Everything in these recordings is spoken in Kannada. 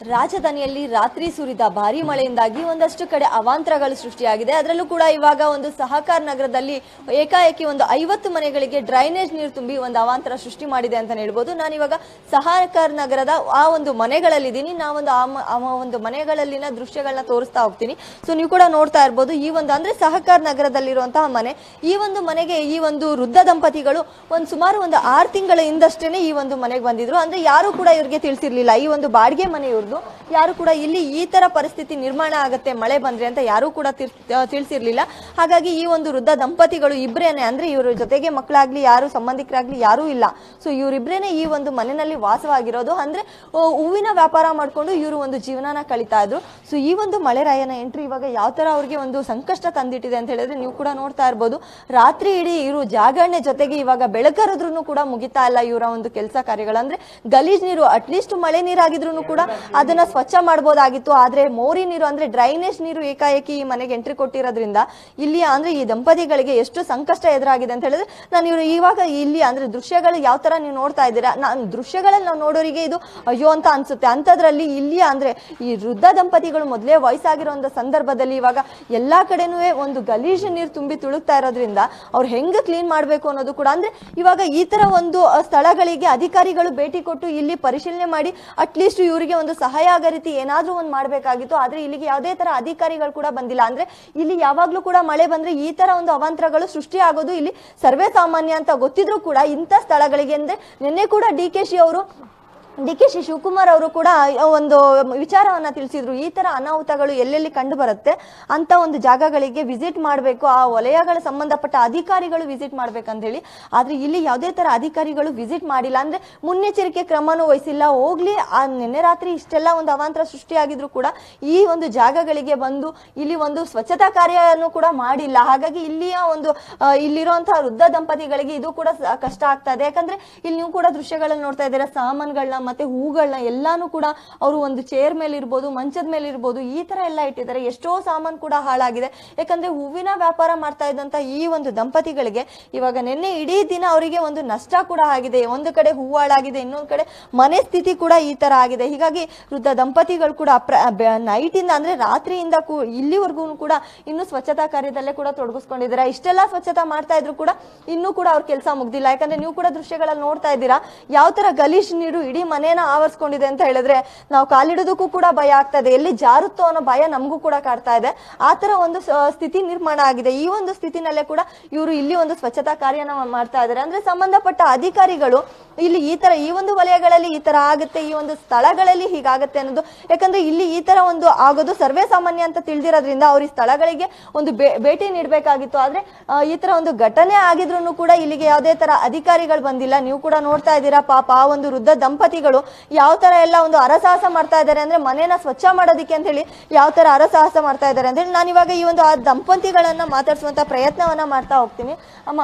ರಾಜಧಾನಿಯಲ್ಲಿ ರಾತ್ರಿ ಸುರಿದ ಭಾರಿ ಮಳೆಯಿಂದಾಗಿ ಒಂದಷ್ಟು ಕಡೆ ಅವಾಂತರಗಳು ಸೃಷ್ಟಿಯಾಗಿದೆ ಅದರಲ್ಲೂ ಕೂಡ ಇವಾಗ ಒಂದು ಸಹಕಾರ ನಗರದಲ್ಲಿ ಏಕಾಏಕಿ ಒಂದು ಐವತ್ತು ಮನೆಗಳಿಗೆ ಡ್ರೈನೇಜ್ ನೀರು ತುಂಬಿ ಒಂದು ಅವಾಂತರ ಸೃಷ್ಟಿ ಮಾಡಿದೆ ಅಂತ ಹೇಳ್ಬೋದು ನಾನು ಇವಾಗ ಸಹಕಾರ ನಗರದ ಆ ಒಂದು ಮನೆಗಳಲ್ಲಿದ್ದೀನಿ ನಾವೊಂದು ಆ ಮ- ಆ ಒಂದು ಮನೆಗಳಲ್ಲಿನ ದೃಶ್ಯಗಳನ್ನ ತೋರಿಸ್ತಾ ಹೋಗ್ತೀನಿ ಸೊ ನೀವು ಕೂಡ ನೋಡ್ತಾ ಇರ್ಬೋದು ಈ ಒಂದು ಅಂದ್ರೆ ಸಹಕಾರ ನಗರದಲ್ಲಿರುವಂತಹ ಮನೆ ಈ ಒಂದು ಮನೆಗೆ ಈ ಒಂದು ವೃದ್ಧ ದಂಪತಿಗಳು ಒಂದು ಸುಮಾರು ಒಂದು ಆರು ತಿಂಗಳ ಹಿಂದಷ್ಟೇನೆ ಈ ಒಂದು ಮನೆಗೆ ಬಂದಿದ್ರು ಅಂದ್ರೆ ಯಾರು ಕೂಡ ಇವ್ರಿಗೆ ತಿಳಿಸಿರ್ಲಿಲ್ಲ ಈ ಒಂದು ಬಾಡಿಗೆ ಮನೆ ಇವ್ರದ್ದು ಯಾರು ಕೂಡ ಇಲ್ಲಿ ಈ ತರ ಪರಿಸ್ಥಿತಿ ನಿರ್ಮಾಣ ಆಗತ್ತೆ ಮಳೆ ಬಂದ್ರೆ ಅಂತ ಯಾರು ಕೂಡ ತಿರ್- ಆ, ತಿಳಿಸಿರ್ಲಿಲ್ಲ ಹಾಗಾಗಿ ಈ ಒಂದು ವೃದ್ಧ ದಂಪತಿಗಳು ಇಬ್ರೇನೆ ಅಂದ್ರೆ ಇವ್ರ ಜೊತೆಗೆ ಮಕ್ಕಳಾಗ್ಲಿ ಯಾರು ಸಂಬಂಧಿಕರಾಗ್ಲಿ ಯಾರೂ ಇಲ್ಲ ಸೊ ಇವರಿಬ್ರೇನೆ ಈ ಒಂದು ಮನೆಯಲ್ಲಿ ವಾಸವಾಗಿರೋದು ಅಂದ್ರೆ ಆ, ಹೂವಿನ ವ್ಯಾಪಾರ ಮಾಡ್ಕೊಂಡು ಇವರು ಒಂದು ಜೀವನನ ಕಳಿತಾ ಇದ್ರು ಸೊ ಈ ಒಂದು ಮಳೆರಾಯನ ಎಂಟ್ರಿ ಇವಾಗ ಯಾವ ತರ ಅವ್ರಿಗೆ ಒಂದು ಸಂಕಷ್ಟ ತಂದಿಟ್ಟಿದೆ ಅಂತ ಹೇಳಿದ್ರೆ ನೀವು ಕೂಡ ನೋಡ್ತಾ ಇರ್ಬೋದು ರಾತ್ರಿ ಇಡೀ ಇವರು ಜಾಗರಣೆ ಜೊತೆಗೆ ಇವಾಗ ಬೆಳಕರಿದ್ರು ಕೂಡ ಮುಗಿತಾ ಇಲ್ಲ ಇವರ ಒಂದು ಕೆಲಸ ಕಾರ್ಯಗಳು ಅಂದ್ರೆ ಗಲೀಜ್ ನೀರು ಅಟ್ಲೀಸ್ಟ್ ಮಳೆ ನೀರಾಗಿದ್ರು ಕೂಡ ಅದನ್ನ ಸ್ವಚ್ಛ ಮಾಡ್ಬೋದಾಗಿತ್ತು ಆದ್ರೆ ಮೋರಿ ನೀರು ಅಂದ್ರೆ ಡ್ರೈನೇಜ್ ನೀರು ಏಕಾಏಕಿ ಈ ಮನೆಗೆ ಎಂಟ್ರಿ ಕೊಟ್ಟಿರೋದ್ರಿಂದ ಇಲ್ಲಿ ಅಂದ್ರೆ ಈ ದಂಪತಿಗಳಿಗೆ ಎಷ್ಟು ಸಂಕಷ್ಟ ಎದುರಾಗಿದೆ ಅಂತ ಹೇಳಿದ್ರೆ ನಾನು ಇವರು ಇವಾಗ ಇಲ್ಲಿ ಅಂದ್ರೆ ದೃಶ್ಯಗಳು ಯಾವ ತರ ನೀವು ನೋಡ್ತಾ ಇದ್ದೀರಾ ನಾನು ದೃಶ್ಯಗಳಲ್ಲಿ ನಾವು ನೋಡೋರಿಗೆ ಇದು ಅಯ್ಯೋ ಅಂತ ಅನ್ಸುತ್ತೆ ಅಂಥದ್ರಲ್ಲಿ ಇಲ್ಲಿ ಅಂದ್ರೆ ಈ ವೃದ್ಧ ದಂಪತಿಗಳು ಮೊದಲೇ ವಯಸ್ಸಾಗಿರೋ ಒಂದು ಸಂದರ್ಭದಲ್ಲಿ ಇವಾಗ ಎಲ್ಲಾ ಕಡೆನೂ ಒಂದು ಗಲೀಜು ನೀರು ತುಂಬಿ ತುಳುಕ್ತಾ ಇರೋದ್ರಿಂದ ಅವ್ರು ಹೆಂಗ್ ಕ್ಲೀನ್ ಮಾಡ್ಬೇಕು ಅನ್ನೋದು ಕೂಡ ಅಂದ್ರೆ ಇವಾಗ ಈ ತರ ಒಂದು ಅ, ಸ್ಥಳಗಳಿಗೆ ಅಧಿಕಾರಿಗಳು ಭೇಟಿ ಕೊಟ್ಟು ಇಲ್ಲಿ ಪರಿಶೀಲನೆ ಮಾಡಿ ಅಟ್ಲೀಸ್ಟ್ ಇವರಿಗೆ ಒಂದು ಸಹಾಯ ಆಗೋ ರೀತಿ ಏನಾದ್ರೂ ಒಂದು ಮಾಡ್ಬೇಕಾಗಿತ್ತು ಆದ್ರೆ ಇಲ್ಲಿಗೆ ಯಾವುದೇ ತರ ಅಧಿಕಾರಿಗಳು ಕೂಡ ಬಂದಿಲ್ಲ ಅಂದ್ರೆ ಇಲ್ಲಿ ಯಾವಾಗ್ಲೂ ಕೂಡ ಮಳೆ ಬಂದ್ರೆ ಈ ತರ ಒಂದು ಅವಾಂತರಗಳು ಸೃಷ್ಟಿ ಆಗೋದು ಇಲ್ಲಿ ಸರ್ವೇ ಸಾಮಾನ್ಯ ಅಂತ ಗೊತ್ತಿದ್ರು ಕೂಡ ಇಂಥ ಸ್ಥಳಗಳಿಗೆ ಅಂದ್ರೆ ನಿನ್ನೆ ಕೂಡ ಡಿ ಕೆ ಶಿ ಅವರು ಡಿ ಕೆ ಶಿ ಶಿವಕುಮಾರ್ ಅವರು ಕೂಡ ಒಂದು ವಿಚಾರವನ್ನ ತಿಳಿಸಿದ್ರು ಈ ತರ ಅನಾಹುತಗಳು ಎಲ್ಲೆಲ್ಲಿ ಕಂಡು ಬರುತ್ತೆ ಅಂತ ಒಂದು ಜಾಗಗಳಿಗೆ ವಿಸಿಟ್ ಮಾಡಬೇಕು ಆ ವಲಯಗಳ ಸಂಬಂಧಪಟ್ಟ ಅಧಿಕಾರಿಗಳು ವಿಸಿಟ್ ಮಾಡ್ಬೇಕಂತ ಹೇಳಿ ಆದ್ರೆ ಇಲ್ಲಿ ಯಾವುದೇ ತರ ಅಧಿಕಾರಿಗಳು ವಿಸಿಟ್ ಮಾಡಿಲ್ಲ ಅಂದ್ರೆ ಮುನ್ನೆಚ್ಚರಿಕೆ ಕ್ರಮನೂ ವಹಿಸಿಲ್ಲ ಹೋಗ್ಲಿ ಆ ನಿನ್ನೆ ರಾತ್ರಿ ಇಷ್ಟೆಲ್ಲ ಒಂದು ಅವಾಂತರ ಸೃಷ್ಟಿಯಾಗಿದ್ರು ಕೂಡ ಈ ಒಂದು ಜಾಗಗಳಿಗೆ ಬಂದು ಇಲ್ಲಿ ಒಂದು ಸ್ವಚ್ಛತಾ ಕಾರ್ಯವನ್ನು ಕೂಡ ಮಾಡಿಲ್ಲ ಹಾಗಾಗಿ ಇಲ್ಲಿಯ ಒಂದು ಆ, ಇಲ್ಲಿರುವಂತಹ ವೃದ್ಧ ದಂಪತಿಗಳಿಗೆ ಇದು ಕೂಡ ಸ- ಕಷ್ಟ ಆಗ್ತಾ ಇದೆ ಯಾಕಂದ್ರೆ ಇಲ್ಲಿ ನೀವು ಕೂಡ ದೃಶ್ಯಗಳಲ್ಲಿ ನೋಡ್ತಾ ಇದ್ದೀರಾ ಸಾಮಾನುಗಳನ್ನ ಮತ್ತೆ ಹೂಗಳನ್ನ ಎಲ್ಲಾನು ಕೂಡ ಅವರು ಒಂದು ಚೇರ್ ಮೇಲೆ ಇರ್ಬೋದು ಮಂಚದ ಮೇಲೆ ಇರ್ಬೋದು ಈ ತರ ಎಲ್ಲ ಇಟ್ಟಿದ್ದಾರೆ ಎಷ್ಟೋ ಸಾಮಾನು ಕೂಡ ಹಾಳಾಗಿದೆ ಯಾಕಂದ್ರೆ ಹೂವಿನ ವ್ಯಾಪಾರ ಮಾಡ್ತಾ ಇದ್ದಂತ ಈ ಒಂದು ದಂಪತಿಗಳಿಗೆ ಇವಾಗ ನಿನ್ನೆ ಇಡೀ ದಿನ ಅವರಿಗೆ ಒಂದು ನಷ್ಟ ಕೂಡ ಆಗಿದೆ ಒಂದು ಕಡೆ ಹೂ ಹಾಳಾಗಿದೆ ಇನ್ನೊಂದು ಕಡೆ ಮನೆ ಸ್ಥಿತಿ ಕೂಡ ಈ ತರ ಆಗಿದೆ ಹೀಗಾಗಿ ವೃದ್ಧ ದಂಪತಿಗಳು ಕೂಡ ನೈಟ್ ಇಂದ ಅಂದ್ರೆ ರಾತ್ರಿಯಿಂದ ಕೂ- ಇಲ್ಲಿವರೆಗೂ ಕೂಡ ಇನ್ನು ಸ್ವಚ್ಛತಾ ಕಾರ್ಯದಲ್ಲೇ ಕೂಡ ತೊಡಗಿಸ್ಕೊಂಡಿದ್ದಾರೆ ಇಷ್ಟೆಲ್ಲ ಸ್ವಚ್ಛತಾ ಮಾಡ್ತಾ ಇದ್ರು ಕೂಡ ಇನ್ನೂ ಕೂಡ ಅವ್ರ ಕೆಲಸ ಮುಗ್ದಿಲ್ಲ ಯಾಕಂದ್ರೆ ನೀವು ಕೂಡ ದೃಶ್ಯಗಳಲ್ಲಿ ನೋಡ್ತಾ ಇದ್ದೀರಾ ಯಾವ ತರ ಗಲೀಜ್ ನೀರು ಇಡೀ ಮನೇನ ಆವರಿಸ್ಕೊಂಡಿದೆ ಅಂತ ಹೇಳಿದ್ರೆ ನಾವು ಕಾಲಿಡೋದಕ್ಕೂ ಕೂಡ ಭಯ ಆಗ್ತಾ ಇದೆ ಎಲ್ಲಿ ಜಾರುತ್ತೋ ಅನ್ನೋ ಭಯ ನಮಗೂ ಕೂಡ ಕಾಡ್ತಾ ಇದೆ ಆ ತರ ಒಂದು ಸ- ಸ್ಥಿತಿ ನಿರ್ಮಾಣ ಆಗಿದೆ ಈ ಒಂದು ಸ್ಥಿತಿನಲ್ಲೇ ಕೂಡ ಇವರು ಇಲ್ಲಿ ಒಂದು ಸ್ವಚ್ಛತಾ ಕಾರ್ಯನ ಮಾಡ್ತಾ ಇದ್ದಾರೆ ಅಂದ್ರೆ ಸಂಬಂಧಪಟ್ಟ ಅಧಿಕಾರಿಗಳು ಇಲ್ಲಿ ಈ ತರ ಈ ಒಂದು ವಲಯಗಳಲ್ಲಿ ಈ ತರ ಆಗುತ್ತೆ ಈ ಒಂದು ಸ್ಥಳಗಳಲ್ಲಿ ಹೀಗಾಗುತ್ತೆ ಅನ್ನೋದು ಯಾಕಂದ್ರೆ ಇಲ್ಲಿ ಈ ತರ ಒಂದು ಆಗೋದು ಸರ್ವೇ ಸಾಮಾನ್ಯ ಅಂತ ತಿಳಿದಿರೋದ್ರಿಂದ ಅವ್ರ ಈ ಸ್ಥಳಗಳಿಗೆ ಒಂದು ಬೇ- ಭೇಟಿ ನೀಡಬೇಕಾಗಿತ್ತು ಆದ್ರೆ ಆ, ಈ ತರ ಒಂದು ಘಟನೆ ಆಗಿದ್ರು ಕೂಡ ಇಲ್ಲಿಗೆ ಯಾವುದೇ ತರ ಅಧಿಕಾರಿಗಳು ಬಂದಿಲ್ಲ ನೀವು ಕೂಡ ನೋಡ್ತಾ ಇದ್ದೀರಾ ಪಾಪ ಆ ಒಂದು ವೃದ್ಧ ದಂಪತಿಗಳು ಯಾವ ತರ ಎಲ್ಲ ಒಂದು ಅರಸಾಹಸ ಮಾಡ್ತಾ ಇದ್ದಾರೆ ಅಂದ್ರೆ ಮನೇನ ಸ್ವಚ್ಛ ಮಾಡೋದಕ್ಕೆ ಅಂತ ಹೇಳಿ ಯಾವ ತರ ಅರಸಾಹಸ ಮಾಡ್ತಾ ಇದ್ದಾರೆ ಅಂತ ಹೇಳಿ ನಾನು ಇವಾಗ ಈ ಒಂದು ಆ ದಂಪತಿಗಳನ್ನ ಮಾತಾಡ್ಸುವಂತ ಪ್ರಯತ್ನವನ್ನ ಮಾಡ್ತಾ ಹೋಗ್ತೀನಿ ಅಮ್ಮ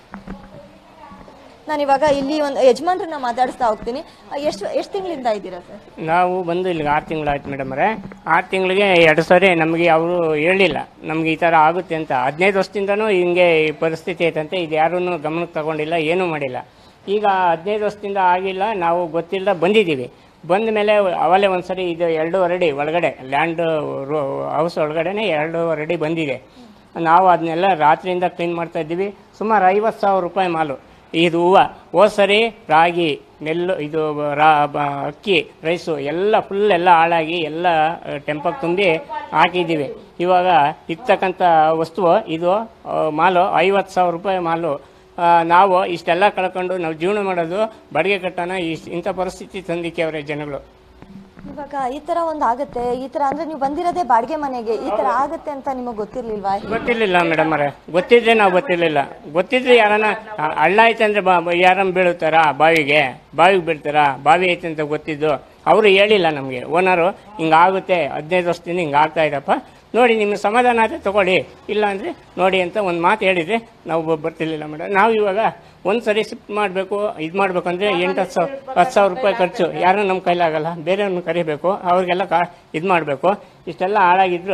ನಾನಿವಾಗ ಇಲ್ಲಿ ಒಂದು ಯಜಮಾನ್ರನ್ನ ಮಾತಾಡಿಸ್ತಾ ಹೋಗ್ತೀನಿ ಎಷ್ಟು ಎಷ್ಟು ತಿಂಗಳಿಂದ ಇದ್ದೀರಾ ಸರ್ ನಾವು ಬಂದು ಇಲ್ಲಿಗೆ ಆರು ತಿಂಗಳಾಯ್ತು ಮೇಡಮರೇ ಆರು ತಿಂಗಳಿಗೆ ಎರಡು ಸರಿ ನಮಗೆ ಅವರು ಹೇಳಿಲ್ಲ ನಮ್ಗೆ ಈ ಥರ ಆಗುತ್ತೆ ಅಂತ ಹದಿನೈದು ವರ್ಷದಿಂದನೂ ಹಿಂಗೆ ಈ ಪರಿಸ್ಥಿತಿ ಐತಂತೆ ಇದು ಯಾರೂ ಗಮನಕ್ಕೆ ತಗೊಂಡಿಲ್ಲ ಏನೂ ಮಾಡಿಲ್ಲ ಈಗ ಹದಿನೈದು ವರ್ಷದಿಂದ ಆಗಿಲ್ಲ ನಾವು ಗೊತ್ತಿಲ್ಲ ಬಂದಿದ್ದೀವಿ ಬಂದ ಮೇಲೆ ಅವಲೇ ಒಂದು ಸರಿ ಇದು ಎರಡೂವರೆ ಅಡಿ ಒಳಗಡೆ ಲ್ಯಾಂಡ್ ಹೌಸ್ ಒಳಗಡೆನೆ ಎರಡೂವರೆ ಅಡಿ ಬಂದಿದೆ ನಾವು ಅದನ್ನೆಲ್ಲ ರಾತ್ರಿಯಿಂದ ಕ್ಲೀನ್ ಮಾಡ್ತಾ ಇದ್ದೀವಿ ಸುಮಾರು ಐವತ್ತು ಸಾವಿರ ರೂಪಾಯಿ ಮಾಲು ಇದು ಹೂವು ಹೋದ್ ಸರಿ ರಾಗಿ ನೆಲ್ಲು ಇದು ರಾ ಬ- ಅಕ್ಕಿ ರೈಸು ಎಲ್ಲ ಫುಲ್ ಎಲ್ಲ ಹಾಳಾಗಿ ಎಲ್ಲ ಟೆಂಪಕ್ಕೆ ತುಂಬಿ ಹಾಕಿದ್ದೀವಿ ಇವಾಗ ಇರ್ತಕ್ಕಂಥ ವಸ್ತು ಇದು ಆ, ಮಾಲು ಐವತ್ತು ಸಾವಿರ ರೂಪಾಯಿ ಮಾಲು ಆ, ನಾವು ಇಷ್ಟೆಲ್ಲ ಕಳ್ಕೊಂಡು ನಾವು ಜೀವನ ಮಾಡೋದು ಬಾಡಿಗೆ ಕಟ್ಟೋಣ ಇಷ್ಟು ಇಂಥ ಪರಿಸ್ಥಿತಿ ತಂದಿಕ್ಕೆ ಅವರೇ ಜನಗಳು ಇವಾಗ ಈ ತರ ಒಂದು ಆಗತ್ತೆ ಈ ತರ ಅಂದ್ರೆ ನೀವು ಬಂದಿರೋದೇ ಬಾಡಿಗೆ ಮನೆಗೆ ಈ ತರ ಆಗತ್ತೆ ಅಂತ ನಿಮಗೆ ಗೊತ್ತಿರ್ಲಿಲ್ವಾ ಗೊತ್ತಿರಲಿಲ್ಲ ಮೇಡಮ್ ಅವರೇ ಗೊತ್ತಿದ್ರೆ ನಾವು ಗೊತ್ತಿರಲಿಲ್ಲ ಗೊತ್ತಿದ್ರೆ ಯಾರನ್ನ ಆ, ಹಳ್ಳ ಐತೆ ಅಂದ್ರೆ ಬಾ ಯಾರನ್ನ ಬೀಳುತ್ತಾರಾ ಬಾವಿಗೆ ಬಾವಿಗೆ ಬೀಳ್ತಾರಾ ಬಾವಿ ಐತೆ ಅಂತ ಗೊತ್ತಿದ್ದು ಅವರು ಹೇಳಿಲ್ಲ ನಮಗೆ ಓನರು ಹಿಂಗಾಗುತ್ತೆ ಹದಿನೈದು ವರ್ಷದಿಂದ ಹಿಂಗೆ ಆಗ್ತಾ ಇದಪ್ಪ ನೋಡಿ ನಿಮ್ಗೆ ಸಮಾಧಾನ ಆದರೆ ತಗೊಳ್ಳಿ ಇಲ್ಲ ಅಂದರೆ ನೋಡಿ ಅಂತ ಒಂದು ಮಾತು ಹೇಳಿದರೆ ನಾವು ಬ- ಬರ್ತಿರ್ಲಿಲ್ಲ ಮೇಡಮ್ ನಾವು ಇವಾಗ ಒಂದು ಸರಿ ಶಿಫ್ಟ್ ಮಾಡಬೇಕು ಇದು ಮಾಡಬೇಕು ಅಂದರೆ ಎಂಟು ಹತ್ತು ಸಾವಿರ ಹತ್ತು ಸಾವಿರ ರೂಪಾಯಿ ಖರ್ಚು ಯಾರೂ ನಮ್ಮ ಕೈಲಾಗಲ್ಲ ಬೇರೆಯವ್ರನ್ನ ಕರಿಬೇಕು ಅವ್ರಿಗೆಲ್ಲ ಕಾ ಇದು ಮಾಡಬೇಕು ಇಷ್ಟೆಲ್ಲ ಹಾಳಾಗಿದ್ರು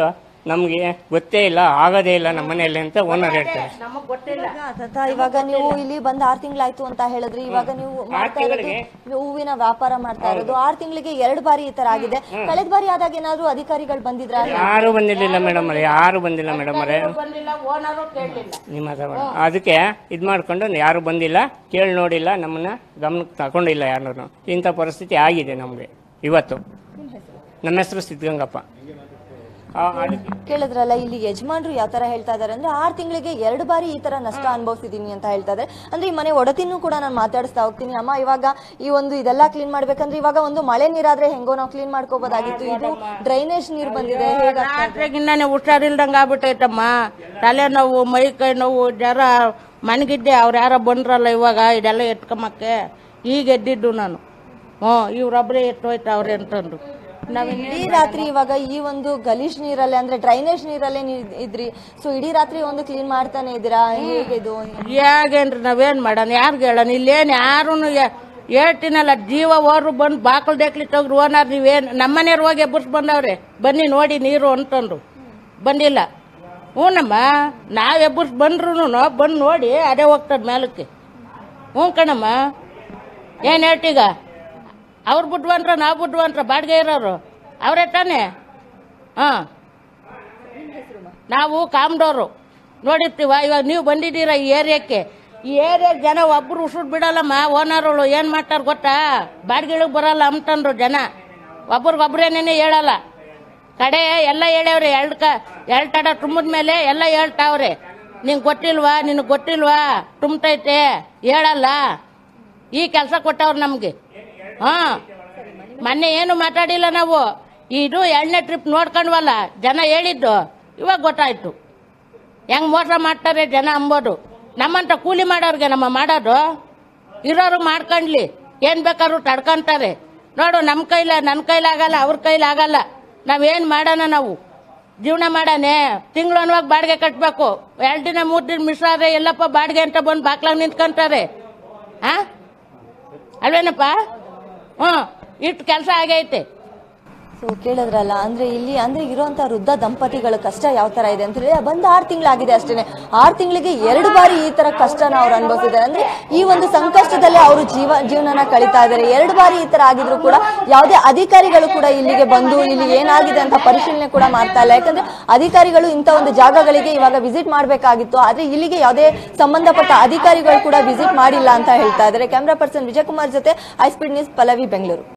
ನಮಗೆ ಗೊತ್ತೇ ಇಲ್ಲ ಆಗೋದೇ ಇಲ್ಲ ನಮ್ಮ ಮನೆಯಲ್ಲಿ ಅಂತ ಓನರ್ ಹೇಳ್ತಾರೆ ಇವಾಗ ತಾತ, ಇವಾಗ ನೀವು ಇಲ್ಲಿ ಬಂದ್ ಆರ್ ತಿಂಗಳಾಯ್ತು ಅಂತ ಹೇಳಿದ್ರಿ ಇವಾಗ ನೀವು ಮಾಡ್ತಾ ಇರೋದು ನೀವು ಹೂವಿನ ವ್ಯಾಪಾರ ಮಾಡ್ತಾ ಇರೋದು ಆರ್ ತಿಂಗಳಿಗೆ ಎರಡು ಬಾರಿ ಈ ತರ ಆಗಿದೆ ಕಳೆದ ಬಾರಿ ಆದಾಗ ಏನಾದ್ರು ಅಧಿಕಾರಿಗಳು ಬಂದಿದ್ರ ಯಾರು ಬಂದಿರಲಿಲ್ಲ ಮೇಡಮ್ ಅವರೇ ಯಾರು ಬಂದಿಲ್ಲ ಮೇಡಮ್ ಅವರೇ ನಿಮ್ಮ ಹತ್ರ ಬರ- ಅದಕ್ಕೆ ಇದು ಮಾಡ್ಕೊಂಡು ಯಾರು ಬಂದಿಲ್ಲ ಕೇಳಿ ನೋಡಿಲ್ಲ ನಮ್ಮನ್ನ ಗಮನಕ್ಕೆ ತಗೊಂಡಿಲ್ಲ ಯಾರು ಇಂಥ ಪರಿಸ್ಥಿತಿ ಆಗಿದೆ ನಮಗೆ ಇವತ್ತು ನಮ್ಮ ಹೆಸರು ಸಿದ್ಧಗಂಗಪ್ಪ ಆ, ಅದಕ್ಕೆ ಕೇಳಿದ್ರಲ್ಲ ಇಲ್ಲಿ ಯಜಮಾನ್ರು ಯಾವ ತರ ಹೇಳ್ತಾ ಇದಾರೆ ಅಂದ್ರೆ ಆರ್ ತಿಂಗಳಿಗೆ ಎರಡು ಬಾರಿ ಈ ತರ ನಷ್ಟ ಅನುಭವಿಸಿದೀನಿ ಅಂತ ಹೇಳ್ತಾ ಇದ್ದಾರೆ ಅಂದ್ರೆ ಈ ಮನೆ ಒಡತಿನೂ ಕೂಡ ನಾನು ಮಾತಾಡಿಸ್ತಾ ಹೋಗ್ತೀನಿ ಅಮ್ಮ ಇವಾಗ ಈ ಒಂದು ಇದೆಲ್ಲ ಕ್ಲೀನ್ ಮಾಡ್ಬೇಕಂದ್ರೆ ಇವಾಗ ಒಂದು ಮಳೆ ನೀರಾದ್ರೆ ಹೆಂಗೋ ನಾವು ಕ್ಲೀನ್ ಮಾಡ್ಕೋಬಹುದಾಗಿತ್ತು ಇದು ಡ್ರೈನೇಜ್ ನೀರ್ ಬಂದಿದೆ ಹೇಗಾಗ್ತಾ ಇದೆ? ರಾತ್ರಿಗಿನ್ನ ಹುಷಾರಿಲ್ದಂಗೆ ಆಗ್ಬಿಟ್ಟೈತಮ್ಮ ತಲೆನೋವು ಮೈ ಕೈ ನೋವು ಜ್ವರ ಮನಗಿದ್ದೆ ಅವ್ರು ಯಾರೋ ಬಂದ್ರಲ್ಲ ಇವಾಗ ಇದೆಲ್ಲ ಎತ್ಕೊಂಬಕ್ಕೆ ಈಗ ಎದ್ದಿದ್ದು ನಾನು ಹ್ಞೂ ಇವ್ರೊಬ್ಬರೇ ಎತ್ತೋಯ್ತವ್ರೆ ಅಂತಂದು ನಾವಿನ್ನ ಇಡೀ ರಾತ್ರಿ ಇವಾಗ ಈ ಒಂದು ಗಲೀಜ್ ನೀರಲ್ಲೇ ಅಂದ್ರೆ ಡ್ರೈನೇಜ್ ನೀರಲ್ಲೇ ನೀವ್ ಇದ್ರಿ ಸೊ ಇಡೀ ರಾತ್ರಿ ಒಂದು ಕ್ಲೀನ್ ಮಾಡ್ತಾನೆ ಇದ್ದೀರಾ ಹೇಗೆ ಇದು ಹೇಗೇನ್ರಿ ನಾವೇನು ಮಾಡೋಣ ಯಾರಿಗೆ ಹೇಳೋಣ ಇಲ್ಲೇನು ಯಾರೂ ಹೇಳ್ತೀನಲ್ಲ ಜೀವ ಓರು ಬಂದು ಬಾಕಲ್ ದೇಕ್ಲಿ ತೆಗ್ರು ಓನಾರ್ ನೀವೇನು ನಮ್ಮನೆಯವ್ರು ಹೋಗಿ ಎಬ್ಬರ್ಸ್ ಬಂದವ್ರೆ ಬನ್ನಿ ನೋಡಿ ನೀರು ಅಂತಂದು ಬಂದಿಲ್ಲ ಹ್ಞೂನಮ್ಮ ನಾವು ಎಬ್ಬರ್ಸ್ ಬಂದ್ರು ಬಂದು ನೋಡಿ ಅದೇ ಹೋಗ್ತದೆ ಮೇಲಕ್ಕೆ ಹ್ಞೂ ಕಣಮ್ಮ ಏನು ಹೇಳ್ತೀಗ ಅವ್ರು ಬಿಟ್ವಂತ್ರ ನಾವು ಬಿಟ್ವಂತ್ರ ಬಾಡಿಗೆ ಇರೋರು ಅವರೇ ತಾನೇ ಹಾಂ ನಾವು ಕಾಮ್ಡೋರು ನೋಡಿರ್ತೀವ ಇವಾಗ ನೀವು ಬಂದಿದ್ದೀರ ಈ ಏರಿಯಾಕ್ಕೆ ಈ ಏರಿಯಾ ಜನ ಒಬ್ರು ಉಸುರು ಬಿಡಲ್ಲಮ್ಮ ಓನರ್ಗಳು ಏನು ಮಾಡ್ತಾರೆ ಗೊತ್ತಾ ಬಾಡಿಗೆಗಳಿಗೆ ಬರಲ್ಲ ಅಂತಂದ್ರು ಜನ ಒಬ್ರಿಗೊಬ್ರೇನೇನೆ ಹೇಳಲ್ಲ ಕಡೆ ಎಲ್ಲ ಹೇಳ್ಯವ್ರೆ ಎರಡು ಕ ಎರಡು ತಡ ತುಂಬಿದ ಮೇಲೆ ಎಲ್ಲ ಹೇಳ್ತಾವ್ರೆ ನಿಂಗೆ ಗೊತ್ತಿಲ್ವಾ ನಿನಗೆ ಗೊತ್ತಿಲ್ವಾ ತುಂಬ್ತೈತೆ ಹೇಳಲ್ಲ ಈ ಕೆಲಸ ಕೊಟ್ಟವ್ರು ನಮಗೆ ಹಾಂ ಮೊನ್ನೆ ಏನು ಮಾತಾಡಿಲ್ಲ ನಾವು ಇದು ಎರಡನೇ ಟ್ರಿಪ್ ನೋಡ್ಕೊಂಡ್ವಲ್ಲ ಜನ ಹೇಳಿದ್ದು ಇವಾಗ ಗೊತ್ತಾಯ್ತು ಹೆಂಗ್ ಮೋಸ ಮಾಡ್ತಾರೆ ಜನ ಅಂಬೋದು ನಮ್ಮಂತ ಕೂಲಿ ಮಾಡೋರ್ಗೆ ನಮ್ಮ ಮಾಡೋದು ಇರೋರು ಮಾಡ್ಕೊಂಡ್ಲಿ ಏನ್ ಬೇಕಾದ್ರೂ ತಡ್ಕೊಂತಾರೆ ನೋಡು ನಮ್ಮ ಕೈಲ ನನ್ನ ಕೈಲಾಗಲ್ಲ ಅವ್ರ ಕೈಲಾಗಲ್ಲ ನಾವೇನು ಮಾಡೋಣ ನಾವು ಜೀವನ ಮಾಡಾನೆ ತಿಂಗಳು ಅನ್ನುವಾಗ ಬಾಡಿಗೆ ಕಟ್ಟಬೇಕು ಎರಡು ದಿನ ಮೂರು ದಿನ ಮಿಸ್ ಆದ್ರೆ ಎಲ್ಲಪ್ಪ ಬಾಡಿಗೆ ಅಂತ ಬಂದು ಬಾಕ್ಲಾಗ ನಿಂತ್ಕೊಂತಾರೆ ಆ ಅಲ್ವೇನಪ್ಪ ಹ್ಞೂ ಇಷ್ಟು ಕೆಲಸ ಆಗೈತೆ ಸೊ ಕೇಳಿದ್ರಲ್ಲ ಅಂದ್ರೆ ಇಲ್ಲಿ ಅಂದ್ರೆ ಇರುವಂತ ವೃದ್ಧ ದಂಪತಿಗಳ ಕಷ್ಟ ಯಾವ ತರ ಇದೆ ಅಂತ ಹೇಳಿ ಬಂದ್ ಆರ್ ತಿಂಗಳಾಗಿದೆ ಅಷ್ಟೇನೆ ಆರ್ ತಿಂಗಳಿಗೆ ಎರಡು ಬಾರಿ ಈ ತರ ಕಷ್ಟನ ಅವ್ರು ಅನುಭವಿಸಿದ್ದಾರೆ ಅಂದ್ರೆ ಈ ಒಂದು ಸಂಕಷ್ಟದಲ್ಲೇ ಅವರು ಜೀವ ಜೀವನನ ಕಳೀತಾ ಇದ್ದಾರೆ ಎರಡು ಬಾರಿ ಈ ತರ ಆಗಿದ್ರು ಕೂಡ ಯಾವುದೇ ಅಧಿಕಾರಿಗಳು ಕೂಡ ಇಲ್ಲಿಗೆ ಬಂದು ಇಲ್ಲಿ ಏನಾಗಿದೆ ಅಂತ ಪರಿಶೀಲನೆ ಕೂಡ ಮಾಡ್ತಾ ಇಲ್ಲ ಯಾಕಂದ್ರೆ ಅಧಿಕಾರಿಗಳು ಇಂಥ ಒಂದು ಜಾಗಗಳಿಗೆ ಇವಾಗ ವಿಸಿಟ್ ಮಾಡಬೇಕಾಗಿತ್ತು ಆದ್ರೆ ಇಲ್ಲಿಗೆ ಯಾವುದೇ ಸಂಬಂಧಪಟ್ಟ ಅಧಿಕಾರಿಗಳು ಕೂಡ ವಿಸಿಟ್ ಮಾಡಿಲ್ಲ ಅಂತ ಹೇಳ್ತಾ ಇದ್ದಾರೆ ಕ್ಯಾಮ್ರಾ ಪರ್ಸನ್ ವಿಜಯಕುಮಾರ್ ಜೊತೆ ಹೈಸ್ಪೀಡ್ ನ್ಯೂಸ್ ಪಲ್ಲವಿ ಬೆಂಗಳೂರು